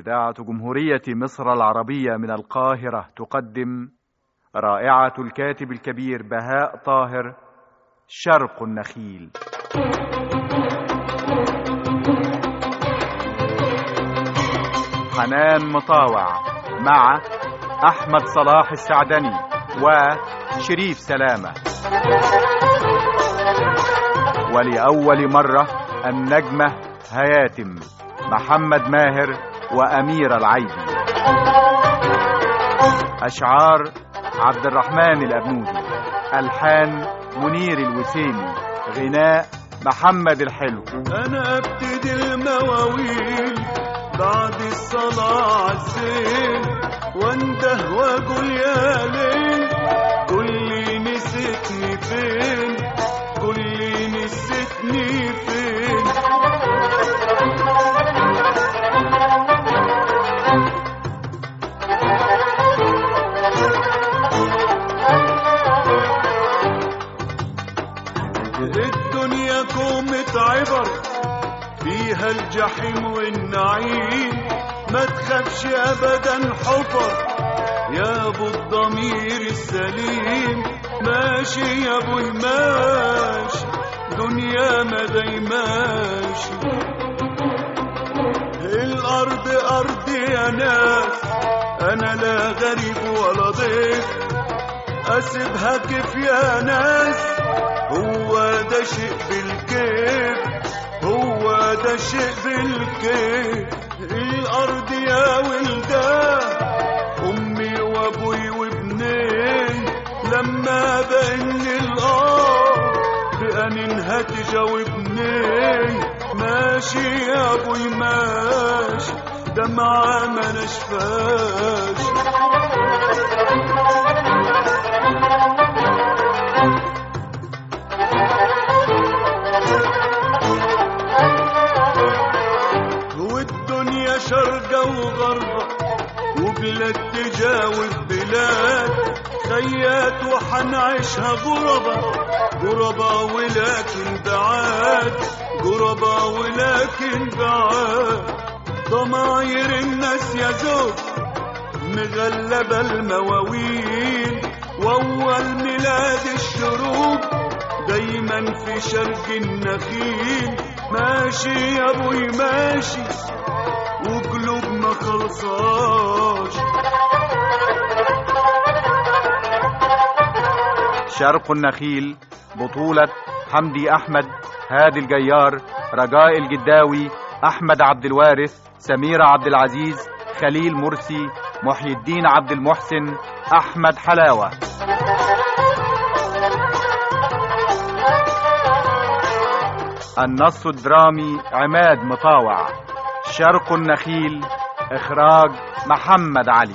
إذاعة جمهورية مصر العربية من القاهرة تقدم رائعة الكاتب الكبير بهاء طاهر شرق النخيل حنان مطاوع مع أحمد صلاح السعدني وشريف سلامة ولأول مرة النجمة هياتم محمد ماهر وأمير العيدي أشعار عبد الرحمن الأبنودي ألحان منير الوسيمي غناء محمد الحلو انا ابتدي المواويل بعد الصلاة عالزين وانده واقول يا ليل كل نسيتني فين كل نسيتني فين الدنيا كومة عبر فيها الجحيم والنعيم ما تخافش ابدا حفر يا ابو الضمير السليم ماشي يا ابو ماشي دنيا ما داي ماشي الارض ارض يا ناس انا لا غريب ولا ضيف اسيبها كيف يا ناس هو ده شيء بالكيف هو ده شيء بالكيف الارض يا ولدان امي وابوي وابنين لما بان الارض بأنينها تجاوبني ماشي يا ابوي ماشي دمعة ما نشفاش والدنيا شرقة وغربة وبلاد تجاوب بلاد خيات وحنعيشها غربة غربة ولكن بعاد غربة ولكن بعاد ضماير الناس يا زوج مغلبة المواويل وأول ميلاد الشروق دايما في شرق النخيل ماشي يا ابوي ماشي وقلوب ما خلصاش شرق النخيل بطولة حمدي أحمد هادي الجيار رجاء الجداوي أحمد عبد الوارث سميرة عبد العزيز خليل مرسي محي الدين عبد المحسن أحمد حلاوة النص الدرامي عماد مطاوع شرق النخيل إخراج محمد علي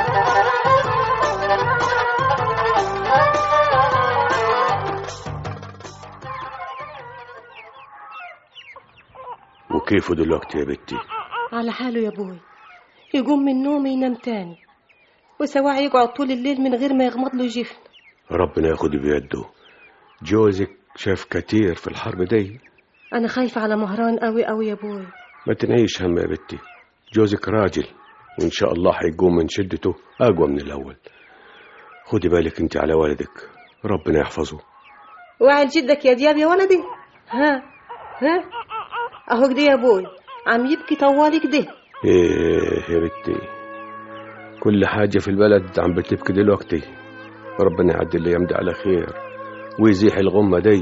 وكيفه دلوقتي يا بنتي على حاله يا ابوي يقوم من نومه ينام تاني وسواع يقعد طول الليل من غير ما يغمض له جفن ربنا ياخد بيده جوزك شاف كتير في الحرب دي انا خايفه على مهران قوي قوي يا ابوي ما تنعيش هم يا بنتي جوزك راجل وان شاء الله هيقوم من شدته اقوى من الاول خدي بالك انت على والدك ربنا يحفظه وعد جدك يا دياب يا ولدي ها ها اهو كده يا ابوي عم يبكي طوالي كده ايه يا بنتي كل حاجة في البلد عم بتبكي دلوقتي ربنا يعدي اللي يمضي على خير ويزيح الغمة دي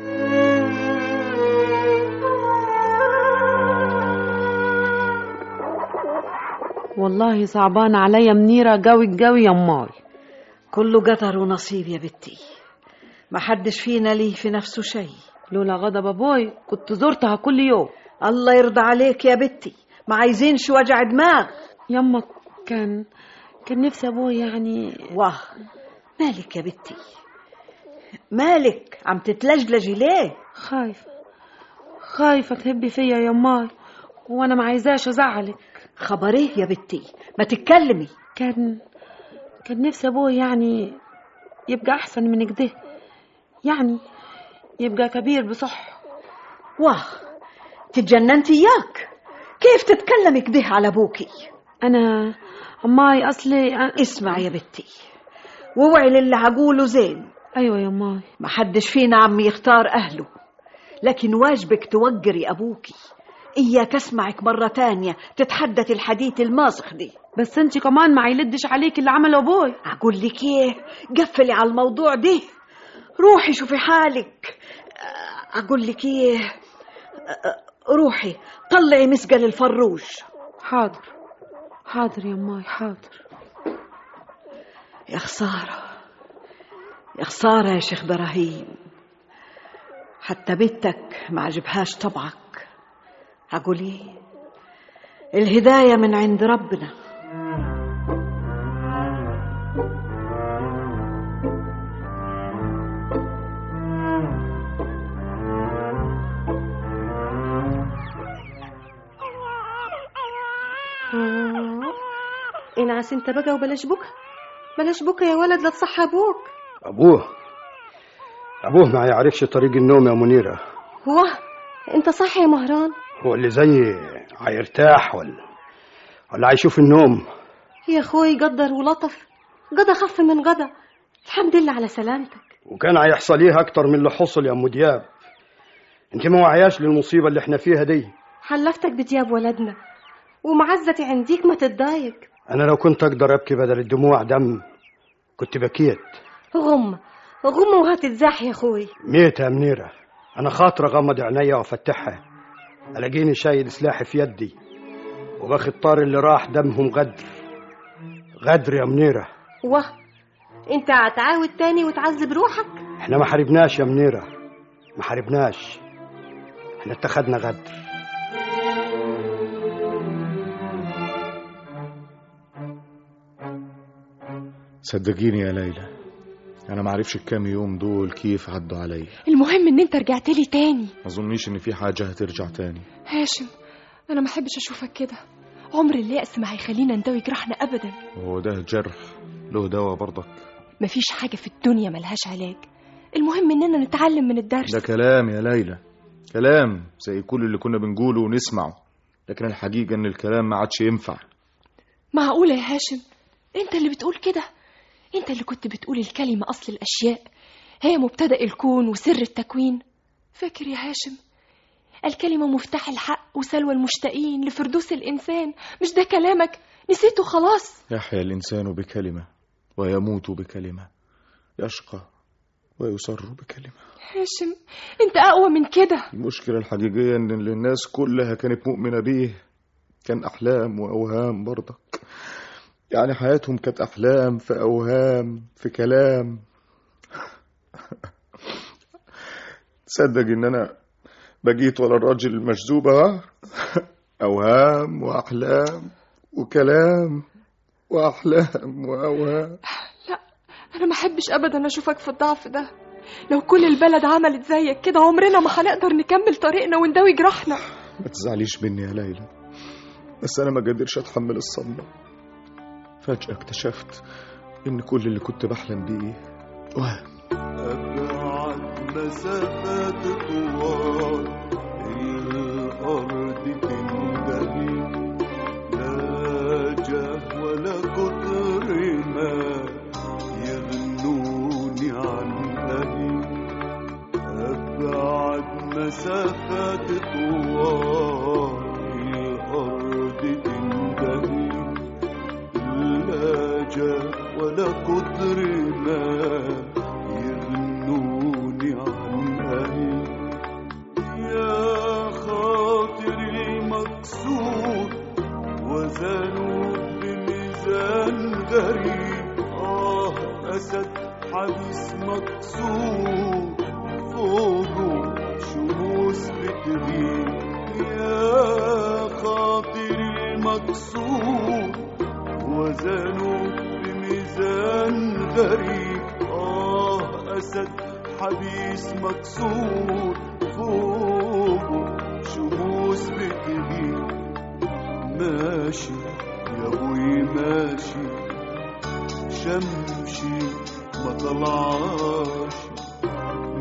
والله صعبان عليا منيرة قوي قوي يا ماي كله قدر ونصيب يا بنتي ما حدش فينا ليه في نفسه شيء لولا غضب ابوي كنت زرتها كل يوم الله يرضى عليك يا بنتي ما عايزينش وجع دماغ يما كان كان نفسي ابوي يعني واه مالك يا بنتي مالك عم تتلجلجي ليه خايفة خايفة تهبي فيا يا ماي وانا ما عايزاش ازعلك خبر ايه يا بنتي ما تتكلمي كان كان نفسي ابوي يعني يبقى احسن من كده يعني يبقى كبير بصح واه تتجننت اياك كيف تتكلمي كده على ابوكي انا اماي اصلي أ- اسمع يا بنتي واوعي للي هقوله زين ايوه يا اماي ما حدش فينا عم يختار أهله لكن واجبك توقري أبوكي إياك أسمعك مرة تانية تتحدث الحديث الماسخ دي بس انت كمان ما يلدش عليك اللي عمله ابوي أقول لك إيه قفلي على الموضوع ده روحي شوفي حالك أقول لك إيه روحي طلعي مسقل الفروج حاضر حاضر يا اماي حاضر يا خسارة يا خسارة يا شيخ إبراهيم حتى بنتك ما عجبهاش طبعك أقول إيه الهداية من عند ربنا آه. انعس انت بقى وبلاش بكى بلاش بكى يا ولد لا تصح ابوك أبوه أبوه ما يعرفش طريق النوم يا منيرة هو انت صح يا مهران هو اللي زي هيرتاح ولا ولا هيشوف النوم يا اخوي قدر ولطف قضى خف من قضى الحمد لله على سلامتك وكان هيحصل ايه أكتر من اللي حصل يا أم دياب أنت ما وعياش للمصيبة اللي احنا فيها دي حلفتك بدياب ولدنا ومعزتي عنديك ما تتضايق أنا لو كنت أقدر أبكي بدل الدموع دم كنت بكيت غم غم وهتتزاح يا اخوي ميت يا منيرة أنا خاطر أغمض عينيا وأفتحها ألاقيني شايل سلاحي في يدي وباخد طار اللي راح دمهم غدر غدر يا منيرة واه انت هتعاود تاني وتعذب روحك احنا ما حاربناش يا منيرة ما حاربناش احنا اتخذنا غدر صدقيني يا ليلى انا ما اعرفش الكام يوم دول كيف عدوا عليا المهم ان انت رجعت لي تاني ما اظنيش ان في حاجه هترجع تاني هاشم انا ما احبش اشوفك كده عمر اليأس ما هيخلينا نداوي جراحنا ابدا هو ده جرح له دواء برضك مفيش حاجه في الدنيا ملهاش علاج المهم اننا نتعلم من الدرس ده كلام يا ليلى كلام زي كل اللي كنا بنقوله ونسمعه لكن الحقيقه ان الكلام ما عادش ينفع معقوله يا هاشم انت اللي بتقول كده انت اللي كنت بتقول الكلمه اصل الاشياء هي مبتدا الكون وسر التكوين فاكر يا هاشم الكلمه مفتاح الحق وسلوى المشتاقين لفردوس الانسان مش ده كلامك نسيته خلاص يحيا الانسان بكلمه ويموت بكلمه يشقى ويسر بكلمه هاشم انت اقوى من كده المشكله الحقيقيه ان اللي الناس كلها كانت مؤمنه بيه كان احلام واوهام برضك يعني حياتهم كانت احلام في اوهام في كلام تصدق ان انا بقيت ولا الراجل المجذوب ها اوهام واحلام وكلام واحلام واوهام لا انا ما احبش ابدا اشوفك في الضعف ده لو كل البلد عملت زيك كده عمرنا ما هنقدر نكمل طريقنا ونداوي جراحنا ما تزعليش مني يا ليلى بس انا ما قادرش اتحمل الصدمه فجاه اكتشفت ان كل اللي كنت بحلم بيه وهم أبعد مسافات طوال الأرض تندهي لا جاه ولا قطر ما يغنوني عن أهلي أبعد مسافات طوال الأرض تندهي لا جاه ولا قدر ما يغنوني عن أهلي يا خاطر المكسور وزنوا بميزان غريب آه أسد حديث مكسور فوقه شموس بتغيب يا خاطر المكسور وزنوا بميزان غريب آه أسد حبيس مكسور فوقه شموس بتغيب ماشي يا ابوي ماشي شمشي ما طلعاش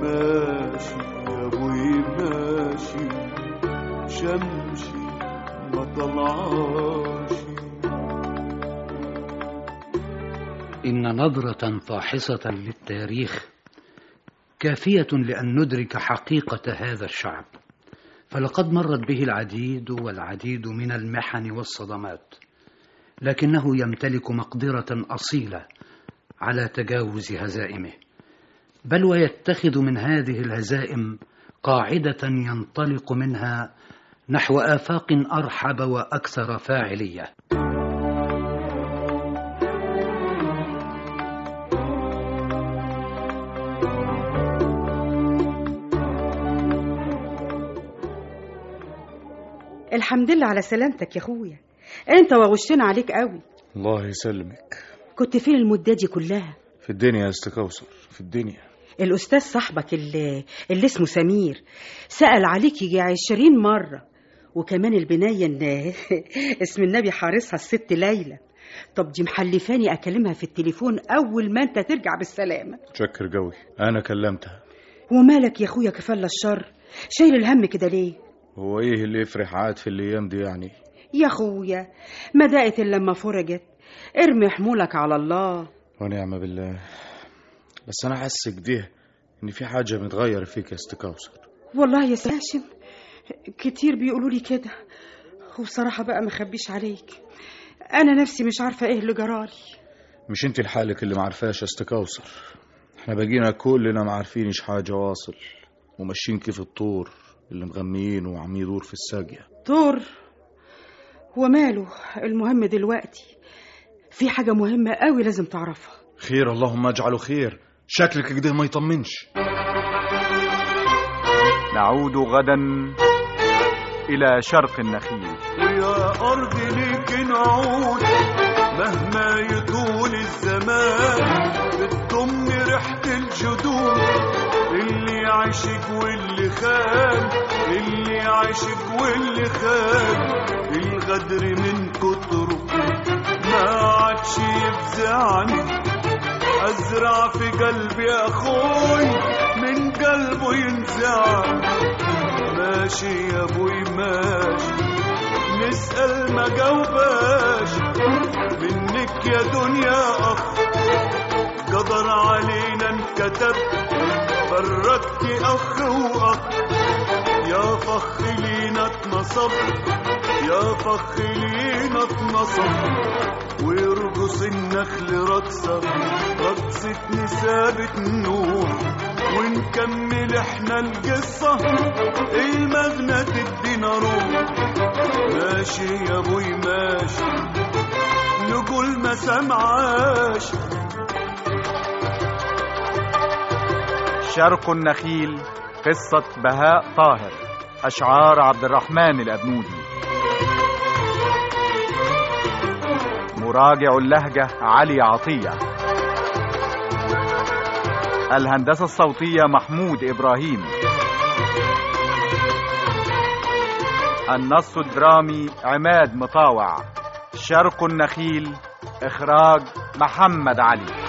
ماشي يا ابوي ماشي شمشي ما طلعاش إن نظرة فاحصة للتاريخ كافية لأن ندرك حقيقة هذا الشعب فلقد مرت به العديد والعديد من المحن والصدمات لكنه يمتلك مقدرة أصيلة على تجاوز هزائمه بل ويتخذ من هذه الهزائم قاعدة ينطلق منها نحو آفاق أرحب وأكثر فاعلية الحمد لله على سلامتك يا اخويا انت وغشنا عليك قوي الله يسلمك كنت فين المدة دي كلها في الدنيا يا استكوثر في الدنيا الأستاذ صاحبك اللي, اللي اسمه سمير سأل عليك يجي عشرين مرة وكمان البناية ان اسم النبي حارسها الست ليلى طب دي محلفاني أكلمها في التليفون أول ما أنت ترجع بالسلامة تشكر قوي انا كلمتها ومالك يا أخويا كفالة الشر شايل الهم كده ليه هو ايه اللي يفرح عاد في الايام دي يعني يا أخويا ما دقت إلا لما فرجت ارمي حمولك على الله ونعم بالله بس انا حاسك ده ان في حاجه متغيره فيك يا استكوثر والله يا ساشم كتير بيقولوا لي كده وبصراحة بقى ما خبيش عليك أنا نفسي مش عارفة إيه اللي جرالي مش انت لحالك اللي معرفاش يا استكوثر احنا بقينا كلنا ما عارفينش حاجه واصل وماشيين كيف الطور اللي مغميين وعم يدور في الساقيه طور وماله المهم دلوقتي في حاجة مهمة قوي لازم تعرفها خير اللهم اجعله خير شكلك كده ما يطمنش نعود غدا إلى شرق النخيل ويا أرض ليك نعود مهما يطول الزمان بتضم ريحة الجدود اللي عاشق واللي خان اللي عاشق واللي خان الغدر من كتره ما عادش يفزعني أزرع في قلبي أخوي من قلبه ينزع ماشي يا أبوي ماشي نسأل ما جاوباش منك يا دنيا أخ قدر علينا انكتب فرقت أخ وأخ يا فخ لينا اتنصب يا فخ لينا اتنصب ويرقص النخل رقصة رقصة نسابة نور ونكمل احنا القصة المغنى تدينا روح ماشي يا ابوي ماشي نقول ما سمعاش شرق النخيل قصة بهاء طاهر أشعار عبد الرحمن الأبنودي مراجع اللهجة علي عطية الهندسة الصوتية محمود إبراهيم النص الدرامي عماد مطاوع شرق النخيل إخراج محمد علي